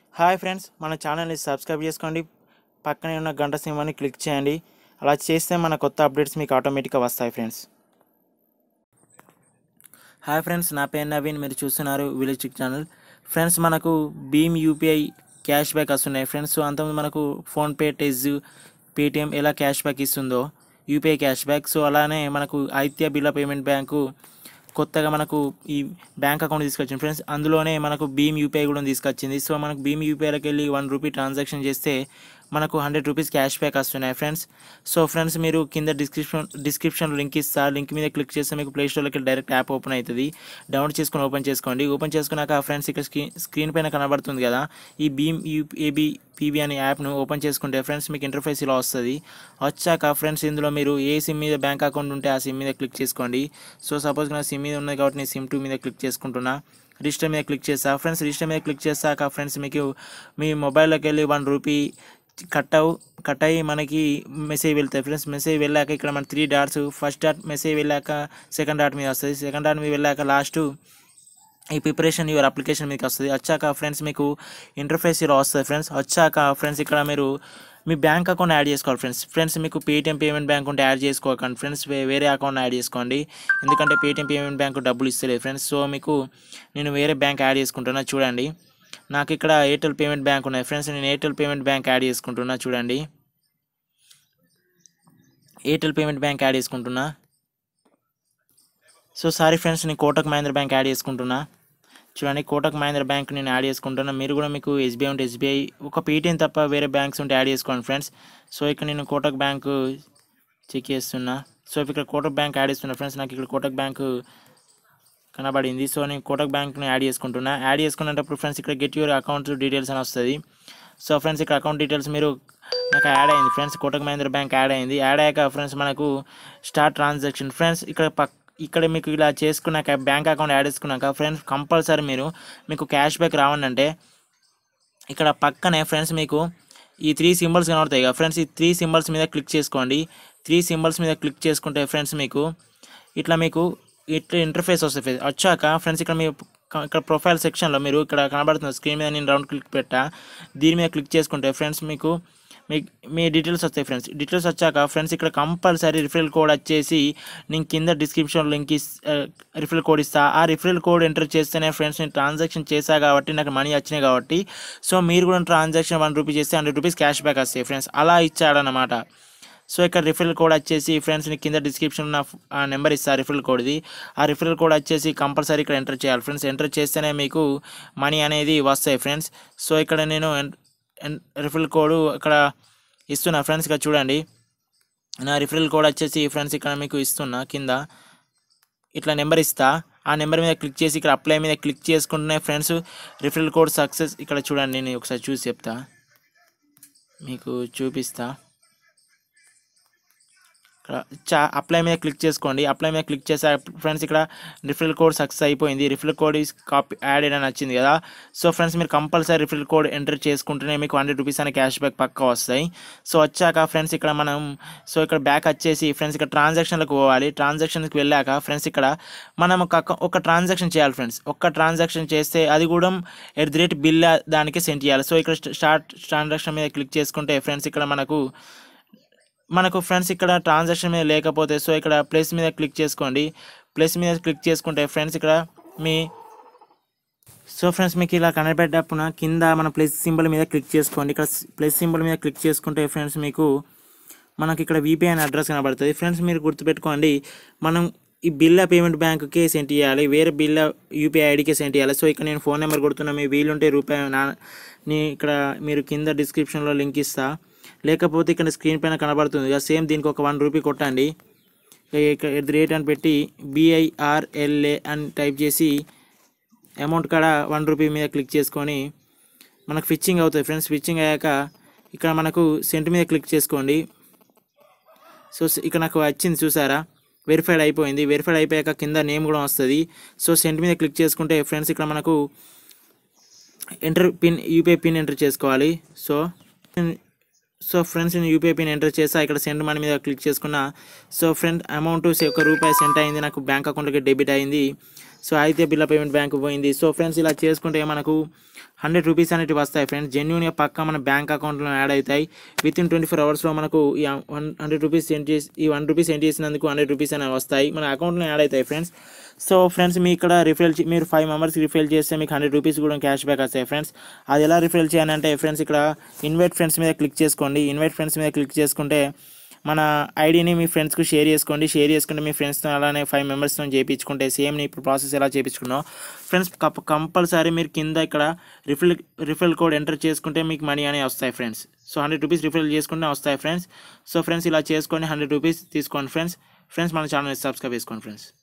Hi friends మన ఛానల్ని subscribe చేసుకోండి పక్కనే ఉన్న గంట సింహాన్ని క్లిక్ చేయండి అలా చేస్తే మన కొత్త అప్డేట్స్ మీకు ఆటోమేటిక్గా వస్తాయి ఫ్రెండ్స్ హాయ్ ఫ్రెండ్స్ నా పేరు నవీన్ మీరు చూస్తున్నారు విలేజ్ చిక్ ఛానల్ ఫ్రెండ్స్ మనకు భీమ్ యూపీఐ క్యాష్ బ్యాక్ వస్తున్నాయి ఫ్రెండ్స్ సో అంతకుముందు మనకు ఫోన్పే టెజ్ పేటిఎం ఎలా క్యాష్ బ్యాక్ ఇస్తుందో యూపీఐ క్యాష్ బ్యాక్ సో అలానే మనకు ఆదిత్య బిర్లా పేమెంట్ బ్యాంకు కొత్తగా మనకు ఈ బ్యాంక్ అకౌంట్ తీసుకొచ్చింది ఫ్రెండ్స్ అందులోనే మనకు భీమ్ యూపీఐ కూడా తీసుకొచ్చింది సో మనకు భీమ్ యూపీఐలోకి వెళ్ళి వన్ రూపీ ట్రాన్సాక్షన్ చేస్తే మనకు హండ్రెడ్ రూపీస్ క్యాష్ బ్యాక్ వస్తున్నాయి ఫ్రెండ్స్ సో ఫ్రెండ్స్ మీరు కింద డిస్క్రిప్షన్ డిస్క్రిప్షన్ లింక్ ఇస్తా లింక్ మీద క్లిక్ చేస్తే మీకు ప్లే స్టోర్లోకి డైరెక్ట్ యాప్ ఓపెన్ అవుతుంది డౌన్లోడ్ చేసుకొని ఓపెన్ చేసుకోండి ఓపెన్ చేసుకున్నాక ఫ్రెండ్స్ ఇక్కడ స్క్రీన్ స్క్రీన్ పైన కనబడుతుంది కదా ఈ భీమ్ యూఏబీ పీబీ అనే యాప్ను ఓపెన్ చేసుకుంటే ఫ్రెండ్స్ మీకు ఇంటర్ఫేస్ ఇలా వస్తుంది వచ్చాక ఫ్రెండ్స్ ఇందులో మీరు ఏ సిమ్ మీద బ్యాంక్ అకౌంట్ ఉంటే ఆ సిమ్ మీద క్లిక్ చేసుకోండి సో సపోజ్ నా సిమ్ మీద ఉన్నది కాబట్టి నేను సిమ్ టూ మీద క్లిక్ చేసుకుంటున్నా రిజిస్టర్ మీద క్లిక్ చేస్తా ఫ్రెండ్స్ రిజిస్టర్ మీద క్లిక్ చేస్తాక ఫ్రెండ్స్ మీకు మీ మొబైల్లోకి వెళ్ళి వన్ రూపీ కట్ అవు కట్ అయ్యి మనకి మెసేజ్ వెళ్తాయి ఫ్రెండ్స్ మెసేజ్ వెళ్ళాక ఇక్కడ మన three dots first dot message వెళ్ళాక సెకండ్ డాట్ మీద వస్తుంది సెకండ్ డాట్ మీద వెళ్ళాక లాస్ట్ ఈ ప్రిపరేషన్ యువర్ అప్లికేషన్ మీకు వస్తుంది వచ్చాక ఫ్రెండ్స్ మీకు ఇంటర్ఫేస్ ఇలా వస్తుంది ఫ్రెండ్స్ వచ్చాక ఫ్రెండ్స్ ఇక్కడ మీరు మీ బ్యాంక్ అకౌంట్ యాడ్ చేసుకోవాలి ఫ్రెండ్స్ ఫ్రెండ్స్ మీకు పేటిఎం పేమెంట్ బ్యాంక్ ఉంటే యాడ్ చేసుకోకండి ఫ్రెండ్స్ వే- వేరే అకౌంట్ యాడ్ చేసుకోండి ఎందుకంటే పేటిఎం పేమెంట్ బ్యాంక్ డబ్బులు ఇస్తలేదు ఫ్రెండ్స్ సో మీకు నేను వేరే బ్యాంక్ యాడ్ చేసుకుంటున్నా చూడండి నాకు ఇక్కడ ఎయిర్టెల్ పేమెంట్ బ్యాంక్ ఉన్నాయి ఫ్రెండ్స్ నేను ఎయిర్టెల్ పేమెంట్ బ్యాంక్ యాడ్ చేసుకుంటున్నా చూడండి ఎయిర్టెల్ పేమెంట్ బ్యాంక్ యాడ్ చేసుకుంటున్నా సో సారీ ఫ్రెండ్స్ నేను కోటక్ మహేంద్ర బ్యాంక్ యాడ్ చేసుకుంటున్నా చూడండి కోటక్ మహేంద్ర బ్యాంక్ నేను యాడ్ చేసుకుంటున్నా మీరు కూడా మీకు ఎస్బీఐ ఉంటే ఎస్బీఐ ఒక పేటీఎం తప్ప వేరే బ్యాంక్స్ ఉంటే యాడ్ చేసుకోండి ఫ్రెండ్స్ సో ఇక్కడ నేను కోటక్ బ్యాంక్ చెక్ చేస్తున్నా సో ఇక్కడ కోటక్ బ్యాంక్ యాడ్ చేస్తున్నా ఫ్రెండ్స్ నాకు ఇక్కడ కోటక్ బ్యాంక్ కనబడింది సో నేను కోటక్ బ్యాంక్ని యాడ్ చేసుకుంటున్నా యాడ్ చేసుకునేటప్పుడు ఫ్రెండ్స్ ఇక్కడ గెట్ యువర్ అకౌంట్ డీటెయిల్స్ అని వస్తుంది సో ఫ్రెండ్స్ ఇక్కడ అకౌంట్ డీటెయిల్స్ మీరు నాకు యాడ్ అయింది friends Kotak Mahindra bank add అయింది యాడ్ అయ్యాక ఫ్రెండ్స్ మనకు స్టార్ట్ ట్రాన్సాక్షన్ ఫ్రెండ్స్ ఇక్కడ పక్ ఇక్కడ మీకు ఇలా చేసుకున్నాక బ్యాంక్ అకౌంట్ యాడ్ చేసుకున్నాక ఫ్రెండ్స్ కంపల్సరీ మీరు మీకు క్యాష్ బ్యాక్ రావాలంటే ఇక్కడ పక్కనే ఫ్రెండ్స్ మీకు ఈ త్రీ సింబల్స్ కనబడతాయి కదా ఫ్రెండ్స్ ఈ త్రీ సింబల్స్ మీద క్లిక్ చేసుకోండి త్రీ సింబల్స్ మీద క్లిక్ చేసుకుంటే ఫ్రెండ్స్ మీకు ఇట్లా మీకు ఇట్లా ఇంటర్ఫేస్ వస్తుంది ఫ్రెండ్స్. వచ్చాక ఫ్రెండ్స్ ఇక్కడ మీ ఇక్కడ ప్రొఫైల్ సెక్షన్లో మీరు ఇక్కడ కనబడుతుంది స్క్రీన్ మీద నేను రౌండ్ క్లిక్ పెట్టా దీని మీద క్లిక్ చేసుకుంటే ఫ్రెండ్స్ మీకు మీ మీ డీటెయిల్స్ వస్తాయి ఫ్రెండ్స్ డీటెయిల్స్ వచ్చాక ఫ్రెండ్స్ ఇక్కడ కంపల్సరీ రిఫరల్ కోడ్ వచ్చేసి నేను కింద డిస్క్రిప్షన్ లింక్ ఇస్ రిఫరల్ కోడ్ ఇస్తా ఆ రిఫరల్ కోడ్ ఎంటర్ చేస్తేనే ఫ్రెండ్స్ నేను ట్రాన్సాక్షన్ చేశా కాబట్టి నాకు మనీ వచ్చినాయి కాబట్టి సో మీరు కూడా ట్రాన్సాక్షన్ వన్ రూపీ చేస్తే హండ్రెడ్ రూపీస్ క్యాష్ బ్యాక్ వస్తాయి ఫ్రెండ్స్ అలా ఇచ్చాడనమాట సో ఇక్కడ రిఫరల్ కోడ్ వచ్చేసి ఫ్రెండ్స్ నేను కింద డిస్క్రిప్షన్ ఉన్న ఆ నెంబర్ ఇస్తా రిఫరల్ కోడ్ది ఆ రిఫరల్ కోడ్ వచ్చేసి కంపల్సరీ ఇక్కడ ఎంటర్ చేయాలి ఫ్రెండ్స్ ఎంటర్ చేస్తేనే మీకు మనీ అనేది వస్తాయి ఫ్రెండ్స్ సో ఇక్కడ నేను రిఫరల్ కోడ్ ఇక్కడ ఇస్తున్నా ఫ్రెండ్స్ ఇక్కడ చూడండి నా రిఫరల్ కోడ్ వచ్చేసి ఫ్రెండ్స్ ఇక్కడ మీకు ఇస్తున్నా కింద ఇట్లా నెంబర్ ఇస్తా ఆ నెంబర్ మీద క్లిక్ చేసి ఇక్కడ అప్లై మీద క్లిక్ చేసుకుంటేనే ఫ్రెండ్స్ రిఫరల్ కోడ్ సక్సెస్ ఇక్కడ చూడండి నేను ఒకసారి చూసి చెప్తా మీకు చూపిస్తా ఇక్కడ చా అప్లై మీద క్లిక్ చేసుకోండి అప్లై మీద క్లిక్ చేసా ఫ్రెండ్స్ ఇక్కడ రిఫరల్ కోడ్ సక్సెస్ అయిపోయింది referral code is copy added అని వచ్చింది కదా సో ఫ్రెండ్స్ మీరు కంపల్సరీ రిఫరల్ కోడ్ ఎంటర్ చేసుకుంటేనే మీకు హండ్రెడ్ రూపీస్ అనే క్యాష్ బ్యాక్ పక్కా వస్తాయి సో వచ్చాక ఫ్రెండ్స్ ఇక్కడ మనం సో ఇక్కడ బ్యాక్ వచ్చేసి ఫ్రెండ్స్ ఇక్కడ ట్రాన్సాక్షన్లకు పోవాలి ట్రాన్సాక్షన్కి వెళ్ళాక ఫ్రెండ్స్ ఇక్కడ మనం ఒక అకౌ- ఒక ట్రాన్సాక్షన్ చేయాలి ఫ్రెండ్స్ ఒక్క ట్రాన్సాక్షన్ చేస్తే అది కూడా ఎట్ ది రేట్ బిల్ దానికి సెండ్ చేయాలి సో ఇక్కడ స్టార్ట్ ట్రాన్సాక్షన్ మీద క్లిక్ చేసుకుంటే ఫ్రెండ్స్ ఇక్కడ మనకు మనకు ఫ్రెండ్స్ ఇక్కడ ట్రాన్సాక్షన్ మీద లేకపోతే సో ఇక్కడ ప్లస్ మీద క్లిక్ చేసుకోండి ప్లస్ మీద క్లిక్ చేసుకుంటే ఫ్రెండ్స్ ఇక్కడ మీ సో ఫ్రెండ్స్ మీకు ఇలా కనబెట్టప్పుడు కింద మన ప్లస్ సింబల్ మీద క్లిక్ చేసుకోండి ఇక్కడ ప్లస్ సింబల్ మీద క్లిక్ చేసుకుంటే ఫ్రెండ్స్ మీకు మనకి ఇక్కడ వీపీఐ అనే అడ్రస్ కనబడుతుంది ఫ్రెండ్స్ మీరు గుర్తుపెట్టుకోండి మనం ఈ బిల్ల పేమెంట్ బ్యాంకుకే సెండ్ చేయాలి వేరే బిల్ల యూపీఐ ఐడికే సెండ్ చేయాలి సో ఇక్కడ నేను ఫోన్ నెంబర్ కొడుతున్నా మీ వీలుంటే రూపాయి నా నీ ఇక్కడ మీరు కింద డిస్క్రిప్షన్లో లింక్ ఇస్తా లేకపోతే ఇక్కడ స్క్రీన్ పైన కనబడుతుంది కదా సేమ్ దీనికి ఒక వన్ రూపీ కొట్టండి ఇక్కడ ఎట్ ది రేట్ అని పెట్టి బిఐఆర్ఎల్ఏ అని టైప్ చేసి అమౌంట్ కాడ వన్ రూపీ మీద క్లిక్ చేసుకొని మనకు ఫిచ్చింగ్ అవుతుంది ఫ్రెండ్స్ ఫిచ్చింగ్ అయ్యాక ఇక్కడ మనకు సెంట్ మీద క్లిక్ చేసుకోండి సో స- ఇక్కడ నాకు వచ్చింది చూసారా వెరిఫైడ్ అయిపోయింది వెరిఫైడ్ అయిపోయాక కింద నేమ్ కూడా వస్తుంది సో సెంట్ మీద క్లిక్ చేసుకుంటే ఫ్రెండ్స్ ఇక్కడ మనకు enter PIN UPI PIN enter చేసుకోవాలి సో సో ఫ్రెండ్స్ నేను యూపీఐ పిన్ ఎంటర్ చేసా ఇక్కడ సెండ్ మనీ మీద క్లిక్ చేసుకున్నా సో ఫ్రెండ్ అమౌంట్ ఒక రూపాయి సెంట్ అయింది నాకు బ్యాంక్ అకౌంట్లోకి డెబిట్ అయింది సో అయితే బిల్ల పేమెంట్ బ్యాంక్ పోయింది సో ఫ్రెండ్స్ ఇలా చేసుకుంటే మనకు హండ్రెడ్ రూపీస్ అనేవి వస్తాయి ఫ్రెండ్స్ జెన్యున్గా పక్కా మన బ్యాంక్ అకౌంట్లో యాడ్ అవుతాయి విత్ ఇన్ ట్వంటీ ఫోర్ అవర్స్లో మనకు ఈ వన్ హండ్రెడ్ రూపీస్ సెండ్ చేసి ఈ వన్ రూపీస్ సెండ్ చేసినందుకు హండ్రెడ్ రూపీస్ అనేవి వస్తాయి మన అకౌంట్లో యాడ్ అవుతాయి ఫ్రెండ్స్ సో ఫ్రెండ్స్ మీ ఇక్కడ రిఫిల్ మీరు ఫైవ్ మెంబర్స్కి రిఫిల్ చేస్తే మీకు హండ్రెడ్ రూపీస్ కూడా క్యాష్ బ్యాక్ వస్తాయి ఫ్రెండ్స్ అది ఎలా రిఫిల్ చేయాలంటే ఫ్రెండ్స్ ఇక్కడ ఇన్వైట్ ఫ్రెండ్స్ మీద క్లిక్ చేసుకోండి ఇన్వైట్ ఫ్రెండ్స్ మీద క్లిక్ చేసుకుంటే మన ఐడిని మీ ఫ్రెండ్స్కి షేర్ చేసుకోండి షేర్ చేసుకుంటే మీ ఫ్రెండ్స్తో అలానే ఫైవ్ మెంబర్స్తో చేయించుకుంటే సేమ్ ఇప్పుడు ప్రాసెస్ ఎలా చేయించుకున్నావు ఫ్రెండ్స్ కంపల్సరీ మీరు కింద ఇక్కడ రిఫిల్ రిఫిల్ కోడ్ ఎంటర్ చేసుకుంటే మీకు మనీ అనేవి వస్తాయి friends so hundred rupees refill చేసుకుంటే వస్తాయి ఫ్రెండ్స్ సో ఫ్రెండ్స్ ఇలా చేసుకొని హండ్రెడ్ రూపీస్ తీసుకోండి ఫ్రెండ్స్ ఫ్రెండ్స్ మన ఛానల్ సబ్స్క్రైబ్ చేసుకోండి ఫ్రెండ్స్